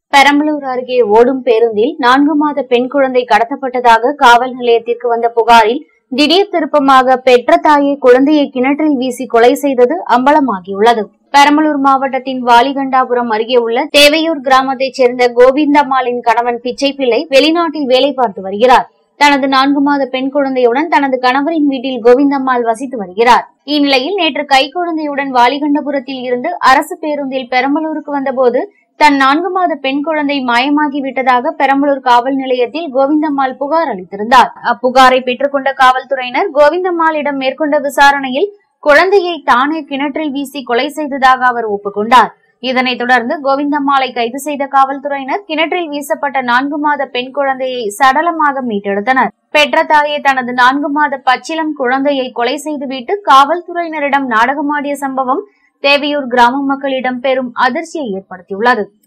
பெரம்பலூர் அருகே ஓடும் பேருந்தில் நான்கு மாத பெண் குழந்தை கடத்தப்பட்டதாக காவல் நிலையத்திற்கு வந்த புகாரில் திடீர் திருப்பமாக பெற்ற தாயை குழந்தையை கிணற்றில் வீசி கொலை செய்தது அம்பலமாகியுள்ளது பெரம்பலூர் மாவட்டத்தின் வாலிகண்டாபுரம் அருகே உள்ள தேவையூர் கிராமத்தைச் சேர்ந்த கோவிந்தம்மாளின் கணவன் பிச்சைப்பிள்ளை வெளிநாட்டில் வேலை பார்த்து வருகிறார் தனது நான்கு மாத பெண் குழந்தையுடன் தனது கணவரின் வீட்டில் கோவிந்தம்மாள் வசித்து வருகிறார் இந்நிலையில் நேற்று கைக்குழந்தையுடன் வாலிகண்டபுரத்தில் இருந்து அரசு பேருந்தில் பெரம்பலூருக்கு வந்தபோது தன் நான்கு மாத பெண் குழந்தை மாயமாகி விட்டதாக பெரம்பலூர் காவல் நிலையத்தில் கோவிந்தம்மாள் புகார் அளித்திருந்தார் அப்புகாரை பெற்றுக்கொண்ட காவல்துறையினர் கோவிந்தம்மாளிடம் மேற்கொண்ட விசாரணையில் குழந்தையை தானே கிணற்றில் வீசி கொலை செய்ததாக அவர் ஒப்புக்கொண்டார் இதனைத் தொடர்ந்து கோவிந்தம்மாளை கைது செய்த காவல்துறையினர் கிணற்றில் வீசப்பட்ட நான்கு மாத பெண் குழந்தையை சடலமாக மீட்டெடுத்தனர் பெற்ற தாயே தனது நான்கு மாத பச்சிளம் குழந்தையை கொலை செய்துவிட்டு காவல்துறையினரிடம் நாடகமாடிய சம்பவம் தேவையூர் கிராம மக்களிடம் பெரும் அதிர்ச்சியை ஏற்படுத்தியுள்ளது